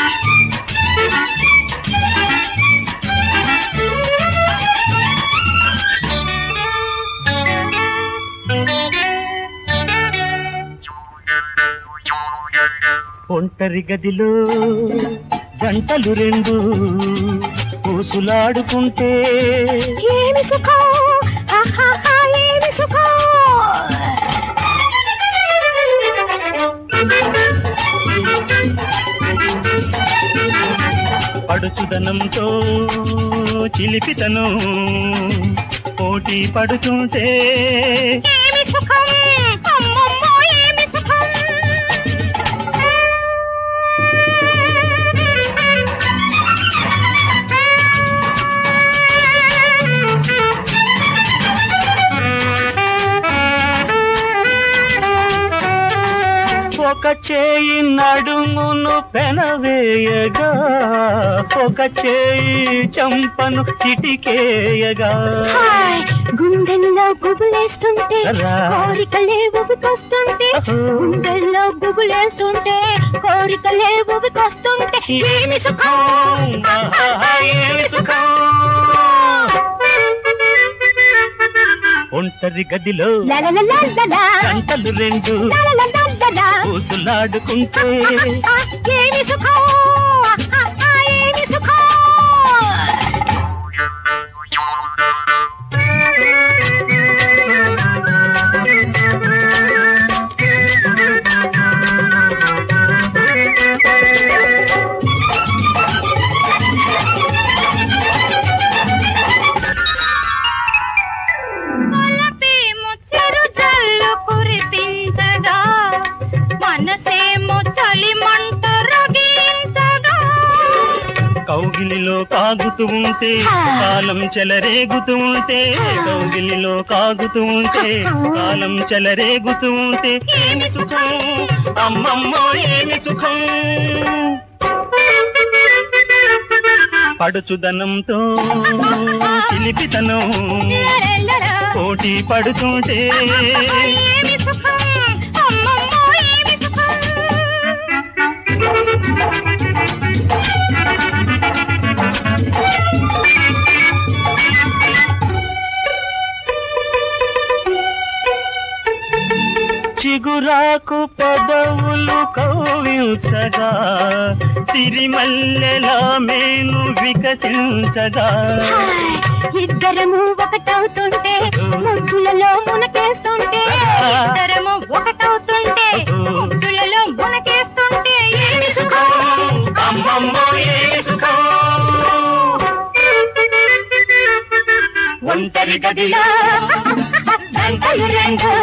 ఒంటరి గదిలో జంటలు రెండు పూసులాడుకుంటే ఏమి సుఖం ఆహాహా, ఏమి సుఖం పడుచుదనంతో చిలిపితను పోటీ పడుతుంటే ఏమి సుఖం అమ్మమ్మో ఏమి సుఖం ఒక చేయి నడుమును పెనవేయగా ఒక చేయి చంపను చిటికేయగా హాయ్ గుండెల్లో గుబులేస్తుంటే రా. కోరికలే ఉబికొస్తుంటే గుండెల్లో గుబులేస్తుంటే కోరికలే ఉబికొస్తుంటే ఏమి సుఖం ఆహాహా, ఏమి సుఖం ఒంటరి గదిలో లలలలలలా, గంటలు రెండు లలలలలలా. పూసులాడుకుంటే ఆ, ఏమి సుఖం ఆ, ఆ, ఏమి సుఖం కొలపేమో చెరుజల్లు కురిపించగా మనసేమో చలి మంట రగిలించగా కౌగిలిలో కాగుతూ ఉంటే కాలం చెలరేగుతూ ఉంటే కౌగిలిలో కాగుతూ ఉంటే కాలం చెలరేగుతూ ఉంటే ఏమి సుఖం అమ్మమ్మో ఏమి సుఖం పడుచుదనంతో చిలిపితనం లలలలా. పోటీ పడుతుంటే ఏమి సుఖం అమ్మమ్మో ఏమి సుఖం చిగురాకు పదవులు కౌవించగా సిరిమల్లెలా మేను వికసించగా హాయ్, ఇద్దరము ఒకటవుతుంటే ముద్దులలో మునకేస్తుంటే ఇద్దరము ఒకటవుతుంటే ముద్దులలో మునకేస్తుంటే ఏమి సుఖం అమ్మమ్మో ఏమి సుఖం ఒంటరి గదిలో గంటలు రెండు